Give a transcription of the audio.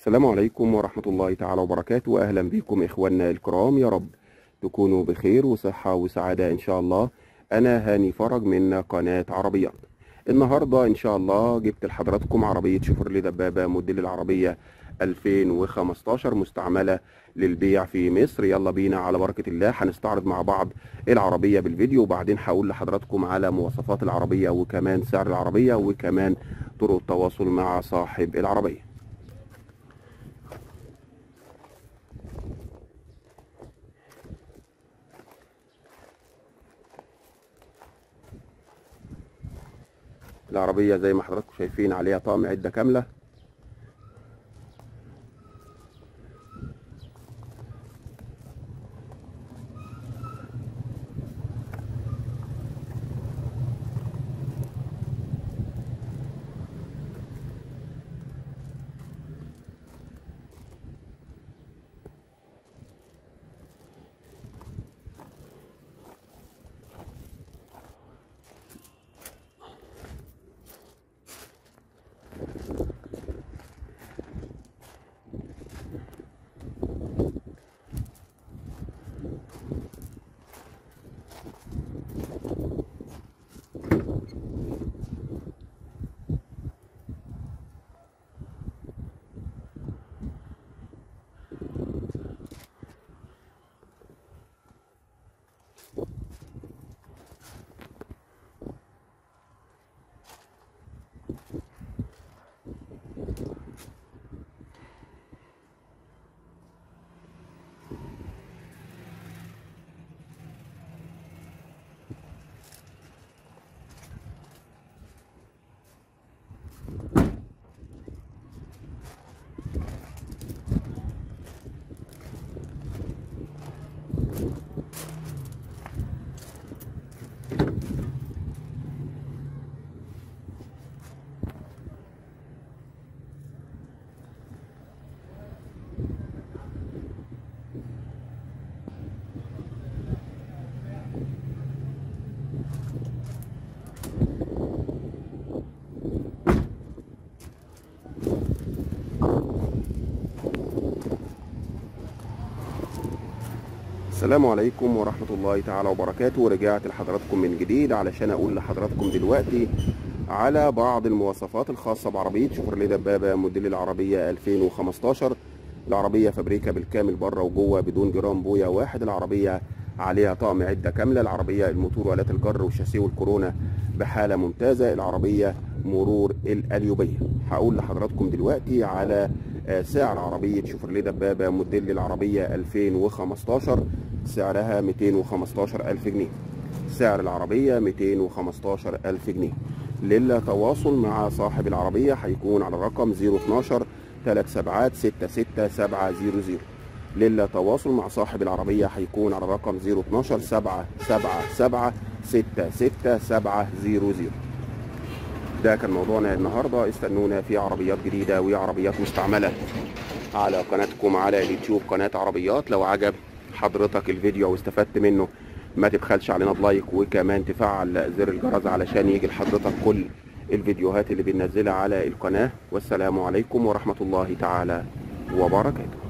السلام عليكم ورحمة الله تعالى وبركاته أهلا بكم إخواننا الكرام يا رب تكونوا بخير وصحة وسعادة إن شاء الله أنا هاني فرج من قناة عربيات النهاردة إن شاء الله جبت لحضراتكم عربية شيفرلي دبابة موديل العربية 2015 مستعملة للبيع في مصر يلا بينا على بركة الله هنستعرض مع بعض العربية بالفيديو وبعدين هقول لحضراتكم على مواصفات العربية وكمان سعر العربية وكمان طرق التواصل مع صاحب العربية العربية زي ما حضراتكم شايفين عليها طقم عدة كاملة السلام عليكم ورحمة الله تعالى وبركاته رجعت لحضراتكم من جديد علشان أقول لحضراتكم دلوقتي على بعض المواصفات الخاصة بعربية شيفروليه دبابة موديل العربية 2015 العربية فابريكا بالكامل بره وجوه بدون جرام بويا واحد العربية عليها طقم عدة كاملة العربية الموتور والات الجر والشاسيه والكورونا بحالة ممتازة العربية مرور الأليوبية هقول لحضراتكم دلوقتي على سعر عربية شيفروليه دبابة موديل العربية 2015 سعرها 215 ألف جنيه سعر العربية 215 ألف جنيه للتواصل مع صاحب العربية هيكون على الرقم 012 3 سبعات 66700 للتواصل مع صاحب العربية هيكون على الرقم 012 777 66700 ده كان موضوعنا النهارده استنونا في عربيات جديده وعربيات مستعمله على قناتكم على اليوتيوب قناه عربيات لو عجب حضرتك الفيديو واستفدت منه ما تبخلش علينا بلايك وكمان تفعل زر الجرس علشان يجي لحضرتك كل الفيديوهات اللي بننزلها على القناه والسلام عليكم ورحمه الله تعالى وبركاته